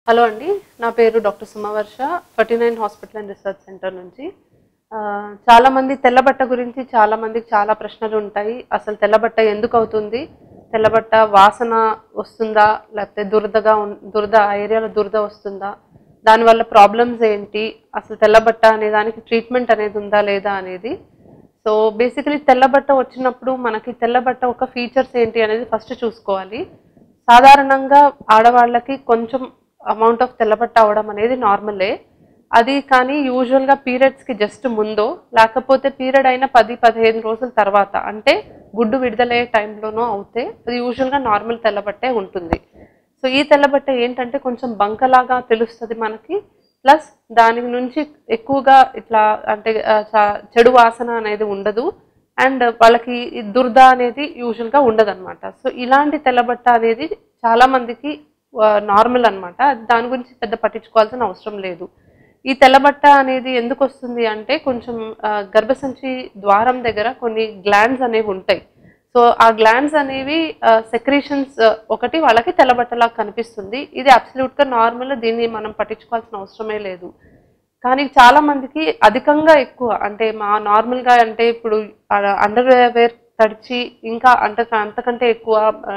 hello అండి నా పేరు doctor Sumavarsha forty nine hospital and research centre నుంచి ఆ, చాలా మంది తెల్లబట్ట గురించి చాలా మందికి చాలా ప్రశ్నలు ఉంటాయి అసలు తెల్లబట్ట ఎందుకు అవుతుంది తెల్లబట్ట వాసన వస్తుందా లేకపోతే దురదగా ఉన్- దురద ఆ ఏరియాలో దురద వస్తుందా దానివల్ల ప్రాబ్లమ్స్ ఏంటి అసలు తెల్లబట్ట అనే దానికి ట్రీట్మెంట్ అనేది ఉందా లేదా అనేది సో బేసికలీ తెల్లబట్ట వచ్చినప్పుడు మనకి తెల్లబట్ట ఒక ఫీచర్స్ ఏంటి అనేది ఫస్ట్ చూసుకోవాలి సాధారణంగా ఆడవాళ్ళకి కొంచెం అమౌంట్ ఆఫ్ తెల్లబట్ట అవడం అనేది నార్మలే అది కానీ యూజువల్గా పీరియడ్స్కి జస్ట్ ముందో లేకపోతే పీరియడ్ అయిన పది పదిహేను రోజుల తర్వాత అంటే గుడ్డు విడుదలయ్యే టైంలోనో అవుతే అది యూజువల్గా నార్మల్ తెల్లబట్టే ఉంటుంది సో ఈ తెల్లబట్ట ఏంటంటే కొంచెం బంకలాగా తెలుస్తుంది మనకి ప్లస్ దాని నుంచి ఎక్కువగా ఇట్లా అంటే ఆ, చా- చెడు వాసన అనేది ఉండదు అండ్ వాళ్ళకి ఈ దురద అనేది యూజువల్గా ఉండదు అనమాట సో ఇలాంటి తెల్లబట్ట అనేది చాలా మందికి నార్మల్ అనమాట దాని గురించి పెద్ద పట్టించుకోవాల్సిన అవసరం లేదు ఈ తెల్లబట్ట అనేది ఎందుకు వస్తుంది అంటే కొంచెం ఆ, గర్భసంచి ద్వారం దగ్గర కొన్ని గ్లాండ్స్ అనేవి ఉంటాయి సో ఆ గ్లాండ్స్ అనేవి సెక్రీషన్స్ ఒకటి వాళ్ళకి తెల్లబట్టలా కనిపిస్తుంది ఇది అబ్సల్యూట్గా నార్మల్ దీన్ని మనం పట్టించుకోవాల్సిన అవసరమే లేదు కానీ చాలా మందికి అధికంగా ఎక్కువ అంటే మా నార్మల్గా అంటే ఇప్పుడు అండర్ వేర్ తడిచి ఇంకా అంత అంతకంటే ఎక్కువ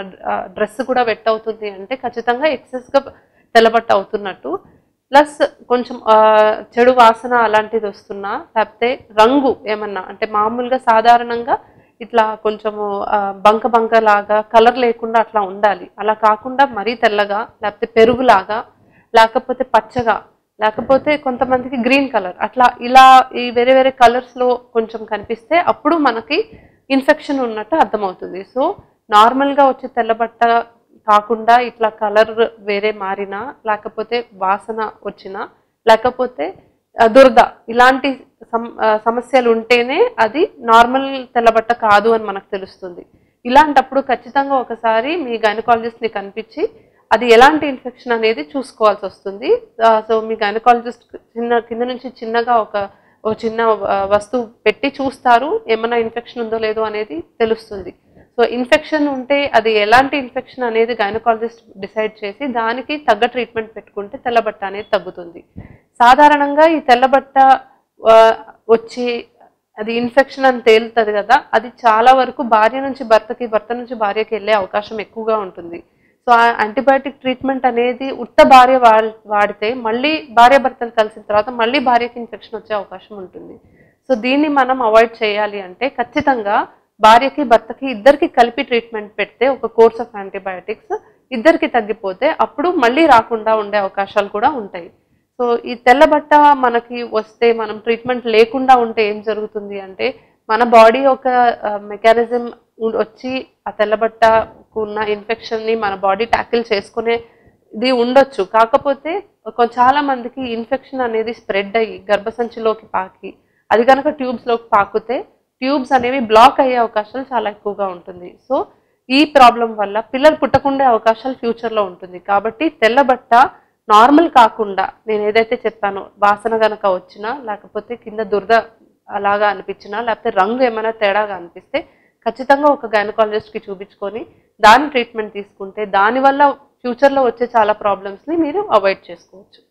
డ్రెస్ కూడా వెట్ అవుతుంది అంటే ఖచ్చితంగా ఎక్సెస్గా తెల్లబట్ట అవుతున్నట్టు ప్లస్ కొంచెం ఆ, చెడు వాసన అలాంటిది వస్తున్నా లేకపోతే రంగు ఏమన్నా అంటే మామూలుగా సాధారణంగా ఇట్లా కొంచెము ఆ, బంక బంక లాగా కలర్ లేకుండా అట్లా ఉండాలి అలా కాకుండా మరీ తెల్లగా లేకపోతే పెరుగులాగా లేకపోతే పచ్చగా లేకపోతే కొంతమందికి గ్రీన్ కలర్ అట్లా ఇలా ఈ వేరే వేరే కలర్స్ లో కొంచెం కనిపిస్తే అప్పుడు మనకి ఇన్ఫెక్షన్ ఉన్నట్టు అర్థమవుతుంది సో నార్మల్ గా వచ్చే తెల్లబట్ట కాకుండా ఇట్లా కలర్ వేరే మారినా లేకపోతే వాసన వచ్చినా లేకపోతే ఆ, దురద ఇలాంటి సమ్- ఆ, సమస్యలు ఉంటేనే అది నార్మల్ తెల్లబట్ట కాదు అని మనకు తెలుస్తుంది ఇలాంటప్పుడు ఖచ్చితంగా ఒకసారి మీ గైనకాలజిస్ట్ ని కనిపించి అది ఎలాంటి ఇన్ఫెక్షన్ అనేది చూసుకోవాల్సి వస్తుంది ఆ, సో మీ గైనకాలజిస్ట్ చిన్న కింద నుంచి చిన్నగా ఒక ఒక చిన్న ఆ, వస్తువు పెట్టి చూస్తారు ఏమైనా ఇన్ఫెక్షన్ ఉందో లేదో అనేది తెలుస్తుంది సో ఇన్ఫెక్షన్ ఉంటే అది ఎలాంటి ఇన్ఫెక్షన్ అనేది గైనకాలజిస్ట్ డిసైడ్ చేసి దానికి తగ్గ ట్రీట్మెంట్ పెట్టుకుంటే తెల్లబట్ట అనేది తగ్గుతుంది సాధారణంగా ఈ తెల్లబట్ట ఆ, వచ్చి అది ఇన్ఫెక్షన్ అని తేలుతుంది కదా అది చాలా వరకు భార్య నుంచి భర్తకి భర్త నుంచి భార్యకి వెళ్ళే అవకాశం ఎక్కువగా ఉంటుంది సో ఆ యాంటీబయాటిక్ ట్రీట్మెంట్ అనేది ఉత్త భార్య వా- వాడితే మళ్ళీ భార్య భర్తలు కలిసిన తర్వాత మళ్ళీ భార్యకి ఇన్ఫెక్షన్ వచ్చే అవకాశం ఉంటుంది సో దీన్ని మనం అవాయిడ్ చేయాలి అంటే ఖచ్చితంగా భార్యకి భర్తకి ఇద్దరికి కలిపి ట్రీట్మెంట్ పెడితే ఒక కోర్స్ ఆఫ్ యాంటీబయాటిక్స్ ఇద్దరికి తగ్గిపోతే అప్పుడు మళ్ళీ రాకుండా ఉండే అవకాశాలు కూడా ఉంటాయి సో ఈ తెల్లబట్ట మనకి వస్తే మనం ట్రీట్మెంట్ లేకుండా ఉంటే ఏం జరుగుతుంది అంటే మన బాడీ ఒక మెకానిజం వచ్చి ఆ తెల్లబట్టకు ఉన్న ఇన్ఫెక్షన్ ని మన బాడీ ట్యాకిల్ చేసుకునే ఇది ఉండొచ్చు కాకపోతే ఒక చాలా మందికి ఇన్ఫెక్షన్ అనేది స్ప్రెడ్ అయ్యి గర్భసంచిలోకి పాకి అది కనుక ట్యూబ్స్ లోకి పాకుతే ట్యూబ్స్ అనేవి బ్లాక్ అయ్యే అవకాశాలు చాలా ఎక్కువగా ఉంటుంది సో ఈ ప్రాబ్లం వల్ల పిల్లలు పుట్టకుండే అవకాశాలు ఫ్యూచర్ లో ఉంటుంది కాబట్టి తెల్లబట్ట నార్మల్ కాకుండా నేను ఏదైతే చెప్పానో వాసన గనక వచ్చినా లేకపోతే కింద దురద అలాగా అనిపించినా లేకపోతే రంగు ఏమైనా తేడాగా అనిపిస్తే ఖచ్చితంగా ఒక గైనకాలజిస్ట్ కి చూపించుకొని దాని ట్రీట్మెంట్ తీసుకుంటే దానివల్ల ఫ్యూచర్ లో వచ్చే చాలా ప్రాబ్లమ్స్ ని మీరు అవాయిడ్ చేసుకోవచ్చు